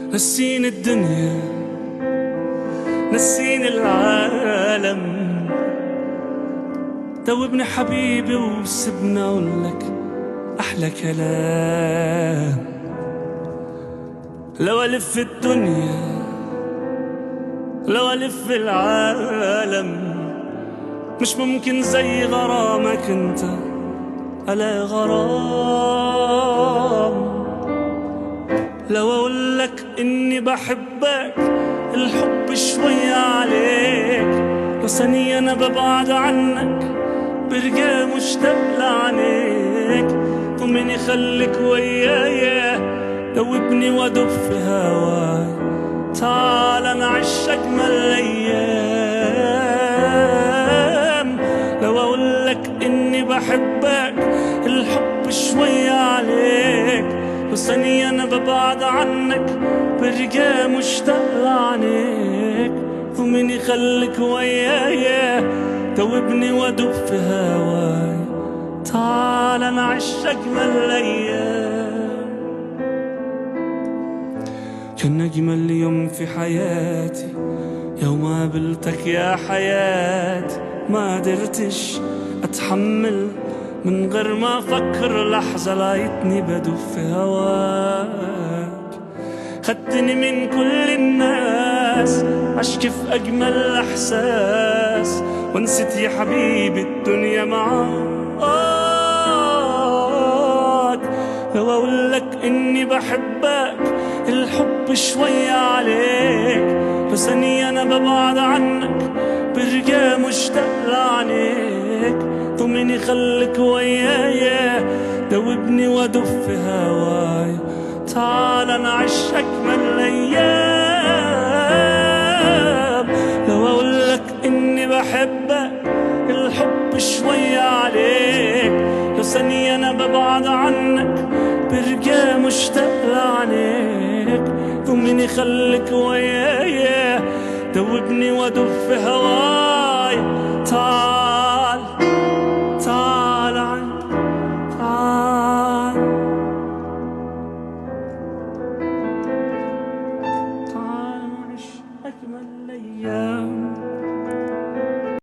نسيني الدنيا نسيني العالم دوبني حبيبي وسبنا اقولك احلى كلام لو الف الدنيا لو الف العالم مش ممكن زي غرامك انت الا غرام لو اقول لك اني بحبك الحب شوية عليك لو ثانية انا ببعد عنك برجع مشتاق لعينيك ومين يخليك ويايا دوبني وادب في هواي تعال نعيش اجمل الايام لو اقول لك اني بحبك الحب شوية عليك وثانية انا ببعد عنك برجع مشتاق لعينيك ومين يخليك ويايا دوبني وادب في هواي تعال نعيش اجمل الايام كان أجمل يوم في حياتي يوم قابلتك يا حياتي ما قدرتش أتحمل من غير ما أفكر لحظة لقيتني بدب في هواك خدتني من كل الناس عشت في أجمل إحساس ونسيت يا حبيبي الدنيا معاك لو أقول لك إني بحبك الحب شوية عليك بثانية أنا ببعد عنك برجع مشتاق لعينيك طمني يخليك ويايا دوبني وادب في هواي تعال نعيش أجمل الأيام لو أقول لك إني بحبك الحب شوية عليك لو ثانية أنا ببعد عنك برجع مشتاق لعينيك ضمني خليك ويايا دوبني وادب في هواي تعال